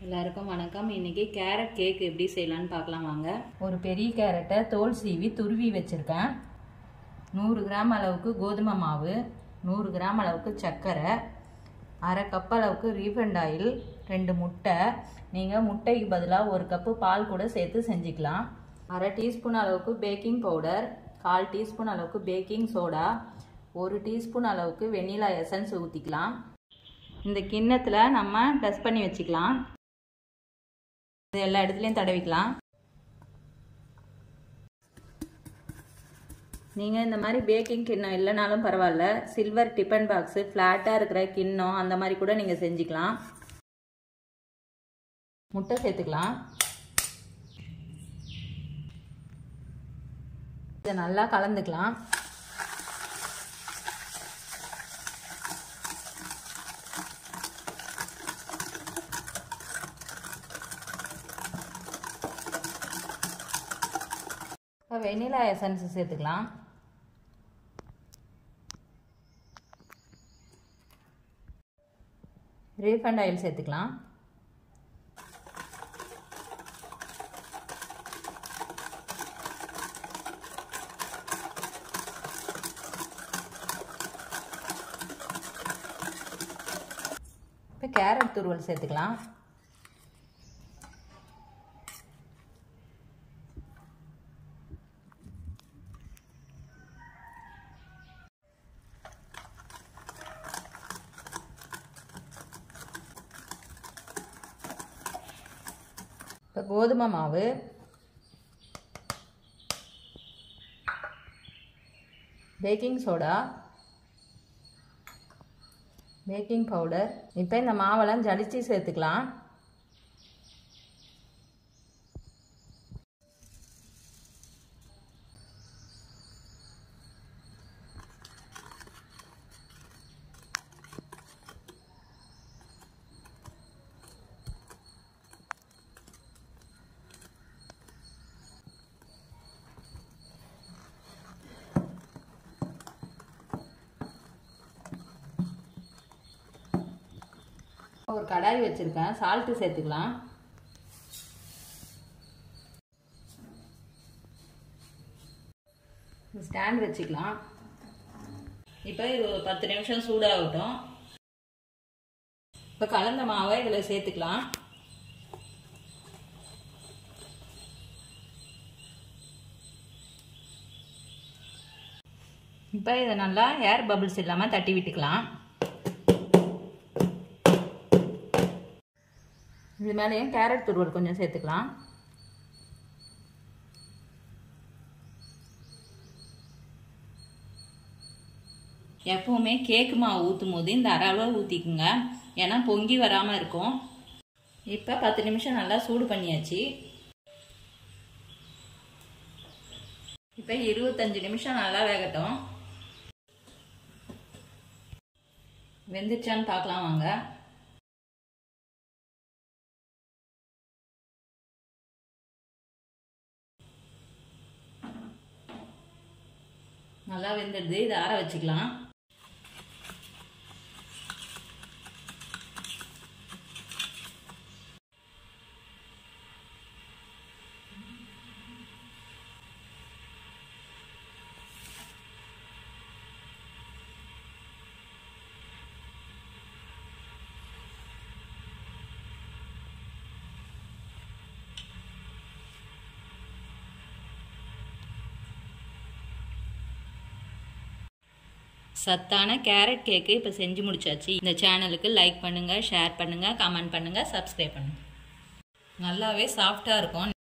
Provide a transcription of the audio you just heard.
எல்லாருக்கும் வணக்கம் இன்னைக்கு கேரட் கேக் எப்படி செய்யலாம்னு பார்க்கலாம் வாங்க ஒரு பெரிய கேரட்டை தோல் சீவி துருவி வச்சுருக்கேன் நூறு கிராம் அளவுக்கு கோதுமை மாவு நூறு கிராம் அளவுக்கு சர்க்கரை அரை கப் அளவுக்கு ரீஃபண்ட் ஆயில் ரெண்டு முட்டை நீங்கள் முட்டைக்கு பதிலாக ஒரு கப்பு பால் கூட சேர்த்து செஞ்சுக்கலாம் அரை டீஸ்பூன் அளவுக்கு பேக்கிங் பவுடர் கால் டீஸ்பூன் அளவுக்கு பேக்கிங் சோடா ஒரு டீஸ்பூன் அளவுக்கு வெண்ணிலா எசன்ஸ் ஊற்றிக்கலாம் இந்த கிண்ணத்தில் நம்ம டஸ்ட் பண்ணி வச்சுக்கலாம் இது எல்லா இடத்துலையும் தடவிக்கலாம் நீங்கள் இந்த மாதிரி பேக்கிங் கிண்ணம் இல்லைனாலும் பரவாயில்ல சில்வர் டிஃபன் பாக்ஸு ஃப்ளாட்டாக இருக்கிற கிண்ணம் அந்த மாதிரி கூட நீங்கள் செஞ்சுக்கலாம் முட்டை சேர்த்துக்கலாம் இதை நல்லா கலந்துக்கலாம் இப்போ வெனிலா எசன்ஸ் சேர்த்துக்கலாம் ரீஃபண்ட் ஆயில் சேர்த்துக்கலாம் இப்போ கேரட் துருவல் சேர்த்துக்கலாம் இப்போ கோதுமை மாவு பேக்கிங் சோடா பேக்கிங் பவுடர் இப்போ இந்த மாவெல்லாம் ஜலிச்சு சேர்த்துக்கலாம் ஒரு கடாய் வச்சுருக்கேன் சால்ட்டு சேர்த்துக்கலாம் ஸ்டாண்ட் வச்சுக்கலாம் இப்போ இது ஒரு பத்து நிமிஷம் சூடாகட்டும் இப்போ கலந்த மாவை இதில் சேர்த்துக்கலாம் இப்போ இதை நல்லா ஏர் பபிள்ஸ் இல்லாமல் தட்டி விட்டுக்கலாம் இது மேலேயும் கேரட் துருவல் கொஞ்சம் சேர்த்துக்கலாம் எப்பவுமே கேக்கு மாவு ஊற்றும் போது இந்த அரை ஊற்றிக்குங்க ஏன்னா பொங்கி வராமல் இருக்கும் இப்போ பத்து நிமிஷம் நல்லா சூடு பண்ணியாச்சு இப்போ இருபத்தஞ்சு நிமிஷம் நல்லா வேகட்டும் வெந்துச்சான்னு பார்க்கலாம் வாங்க நல்லா வெந்துடுது இதை ஆற வச்சுக்கலாம் சத்தான கேரட் கேக்கு இப்போ செஞ்சு முடிச்சாச்சு இந்த சேனலுக்கு லைக் பண்ணுங்கள் ஷேர் பண்ணுங்கள் கமெண்ட் பண்ணுங்கள் சப்ஸ்கிரைப் பண்ணுங்கள் நல்லாவே சாஃப்டாக இருக்கும்